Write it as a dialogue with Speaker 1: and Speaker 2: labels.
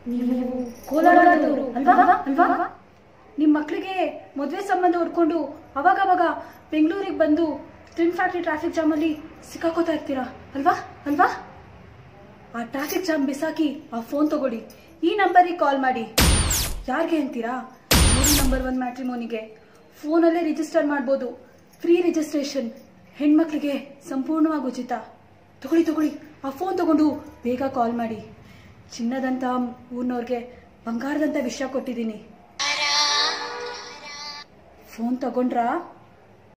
Speaker 1: ನೀವು ಕೋಲಾರದವರು ಅಲ್ವಾ ಅಲ್ವಾ ನಿಮ್ಮ ಮಕ್ಕಳಿಗೆ ಮದುವೆ ಸಂಬಂಧ ಹುಡ್ಕೊಂಡು ಅವಾಗವಾಗ ಬೆಂಗಳೂರಿಗೆ ಬಂದು ಟ್ವಿನ್ ಫ್ಯಾಕ್ಟ್ರಿ ಟ್ರಾಫಿಕ್ ಜಾಮಲ್ಲಿ ಸಿಕ್ಕಾಕೋತಾ ಇರ್ತೀರಾ ಅಲ್ವಾ ಅಲ್ವಾ ಆ ಟ್ರಾಫಿಕ್ ಜಾಮ್ ಬಿಸಾಕಿ ಆ ಫೋನ್ ತಗೊಳ್ಳಿ ಈ ನಂಬರಿಗೆ ಕಾಲ್ ಮಾಡಿ ಯಾರಿಗೆ ಅಂತೀರಾ ಮೂರು ನಂಬರ್ ಒನ್ ಮ್ಯಾಟ್ರಿಮೋನಿಗೆ ಫೋನಲ್ಲೇ ರಿಜಿಸ್ಟರ್ ಮಾಡ್ಬೋದು ಫ್ರೀ ರಿಜಿಸ್ಟ್ರೇಷನ್ ಹೆಣ್ಮಕ್ಳಿಗೆ ಸಂಪೂರ್ಣವಾಗಿ ಉಚಿತ ತಗೊಳ್ಳಿ ತಗೊಳ್ಳಿ ಆ ಫೋನ್ ತಗೊಂಡು ಬೇಗ ಕಾಲ್ ಮಾಡಿ ಚಿನ್ನದಂತ ಊರ್ನವ್ರಿಗೆ ಬಂಗಾರದಂತ ವಿಷಯ ಕೊಟ್ಟಿದ್ದೀನಿ ಫೋನ್ ತಗೊಂಡ್ರಾ